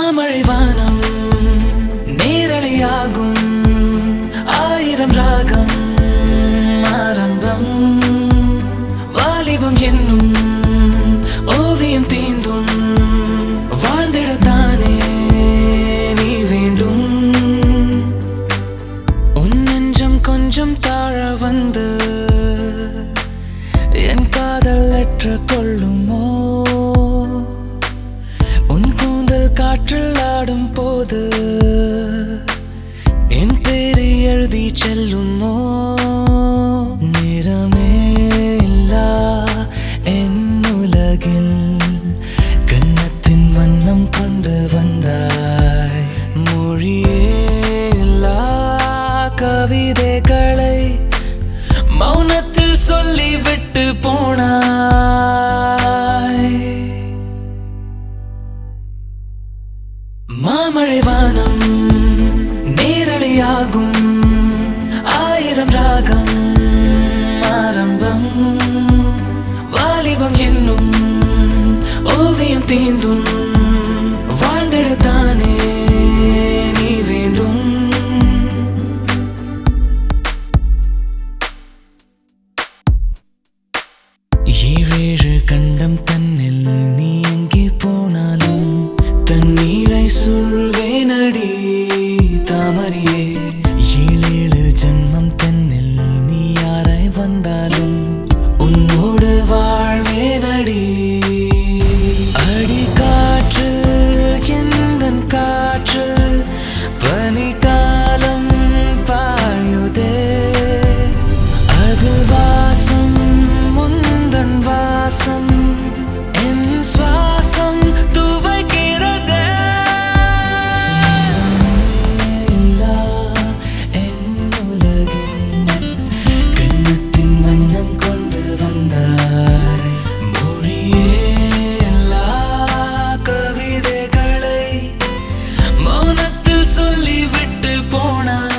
மாமழை வானம் நேரடியாகும் ஆயிரம் ராகம் ஆரம்பம் வாலிபம் என்னும் ஓவியம் தீந்தும் வாழ்ந்திடத்தானே நீ வேண்டும் உன் நெஞ்சம் கொஞ்சம் தாழ வந்து என் காதல் அற்ற கொள்ளுமோ உன் கூந்தல் காற்றில் ஆடும் போது என் பேரை எழுதி செல்லுமோ நிறமே இல்லா என் உலகில் கன்னத்தின் வண்ணம் கொண்டு வந்தாய் மொழியே இல்லா கவிதைகளை மௌனத்தில் சொல்லிவிட்டு போனாய் மாமழை வானம் நேரடியாகும் ஆயிரம் ராகம் ஆரம்பம் வாலிபம் என்னும் ஓவியம் தீந்தும் வாழ்ந்திடத்தானே நீ வேண்டும் ஏழேழு கண்டம் தன்னில் நீ எங்கே போனாலும் தண்ணீரை சுழ்வேனடி தாமரையே ஏழேழு ஜன்மம் தன்னில் நீ யாராய் வந்தாலும் உன்னோடு வாழ்வேனடி அடி காற்றில் எந்தன் காற்றில் பனிக்காலம் பாயுதே அதில் வாசம் முந்தன் வாசம் என் சுவாசம் துவைக்கிறதே இல்லா என் உலகில் கன்னத்தின் வண்ணம் கொண்டு வந்தாய் மொழியே இல்லா கவிதைகளை மௌனத்தில் சொல்லிவிட்டு போனாய்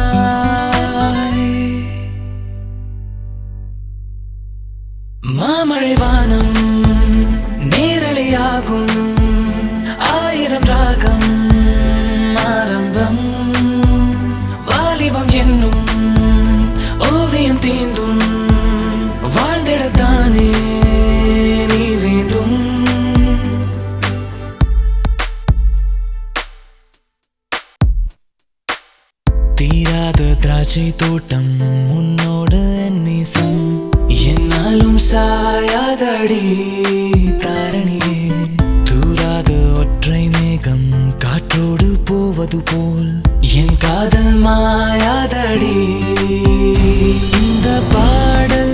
மாமழை வானம் நேரடியாகும் ஆயிரம் ராகம் ஆரம்பம் வாலிபம் என்னும் ஓவியம் தீந்தும் வாழ்ந்திடத்தானே நீ வேண்டும் தீராத திராட்சை தோட்டம் உன்னோடு என் நேசம் என்னாலும் சாயாதடி தாரணியே தூராத ஒற்றை மேகம் காற்றோடு போவது போல் என் காதல் மாயாதடி இந்த பாடல்